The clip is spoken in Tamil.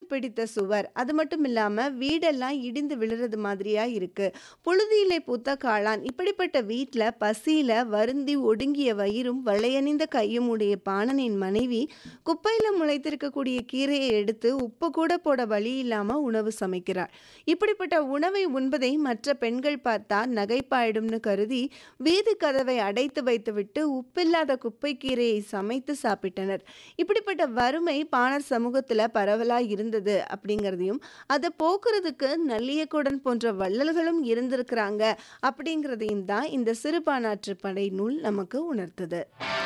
பிடித்த சுவர். அது மட்டும் இல்லாம வீடெல்லாம் இடிந்து விழுறது மாதிரியா இருக்கு. புழுதியிலே பூத்த காளான். இப்படிப்பட்ட வீட்ல பசியில வருந்தி ஒடுங்கிய வயிறும், வளையணிந்த கையும் உடைய பாணனின் மனைவி, குப்பையில முளைத்திருக்கக்கூடிய கீரையை எடுத்து உப்பு கூட போட வழி இல்லாம உணவு சமைக்கிறாள். இப்படிப்பட்ட உணவை உண்பதை மற்ற பெண்கள் பார்த்தா நகைப்பாயிடும்னு கருதி, வீதி கதவை அடைத்து வைத்துவிட்டு உப்பில்லாத குப்பைக் கீரையை சமைத்து சாப்பிட்டனர். இப்படிப்பட்ட வறுமை பாணர் சமூகத்துல பரவலா இருந்தது அப்படிங்கிறதையும், அத போக்குறதுக்கு நல்லியக்கொடன் போன்ற வள்ளல்களும் இருந்திருக்கிறாங்க அப்படிங்கிறதையும் தான் இந்த சிறுபானாற்றுப்படை நூல் நமக்கு உணர்த்துது.